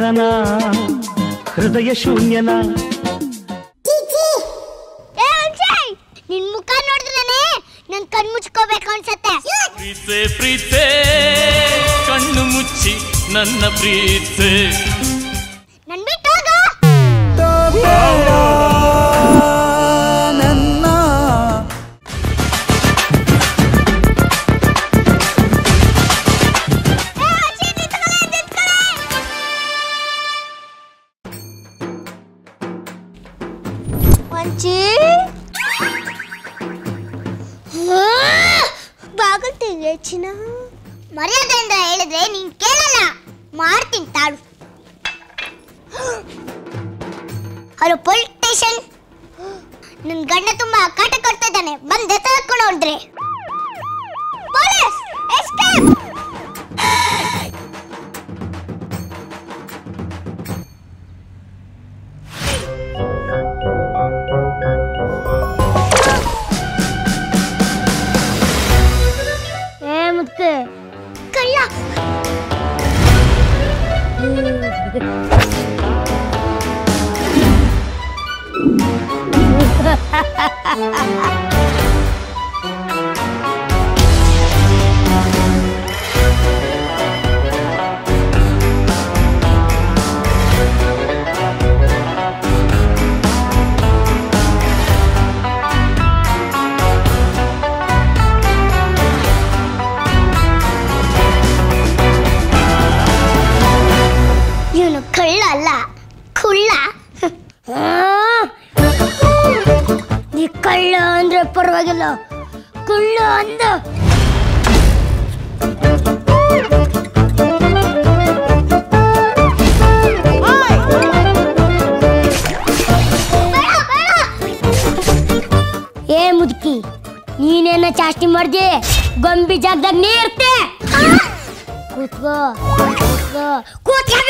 ಶೂನ್ಯನ ಹೃದಯ ಶೂನ್ಯನ ಏ ಅಕ್ಷಯ್ ನಿನ್ ಮುಖ ನೋಡಿದ್ರೇನೆ ನನ್ ಕಣ್ ಮುಚ್ಕೋಬೇಕು ಅನ್ಸತ್ತೆ ಪ್ರೀತೆ ಪ್ರೀತೆ ಕಣ್ಣು ಮುಚ್ಚಿ ನನ್ನ ಪ್ರೀತೆ ನನ್ ಬಿಟ್ಟು ಹೋಗು ನನ್ನ ಏ, ಅಕ್ಷಯ್, ನಿಂತ್ಕೊಳ್ಳೆ, ನಿಂತ್ಕೊಳ್ಳೆ. ವಂಚಿ ಬಾಗಲ್ ತೆಗೆ ಚಿನ್ನ ಮರ್ಯಾದೆಯಿಂದ ಹೇಳಿದ್ರೆ ನೀನ್ ಕೇಳಲ್ಲ ಮಾಡ್ತೀನಿ ತಾಳು ಹಲೋ ಪೊಲೀಸ್ ಸ್ಟೇಷನ್ ನನ್ ಗಂಡ ತುಂಬಾ ಕಾಟ ಕೊಡ್ತಾ ಇದ್ದಾನೆ ಬಂದ್ ಎತ್ತಾಕೊಂಡು ಹೋದ್ರೆ ಪೊಲೀಸ್ ಎಸ್ಕೇಪ್ ಏ ಮುದ್ಕೆ ಕಳ್ಳ ಇವನು ಕಳ್ಳ ಅಲ್ಲ ಕುಳ್ಳ ನೀ ಕಳ್ಳ ಅಂದ್ರೆ ಪರವಾಗಿಲ್ಲ ಕುಳ್ಳ ಅಂದ ಏ ಮುದುಕಿ ನೀನೇನ ಚಾಸ್ತಿ ಮಾಡ್ದೆ ಗೊಂಬಿ ಜಾಗದಾಗ ನೀ ಇರ್ತೆ ಕೂತ್ಕೋ ಕೂತ್ಕೋ ಕೂತ್ಕೋ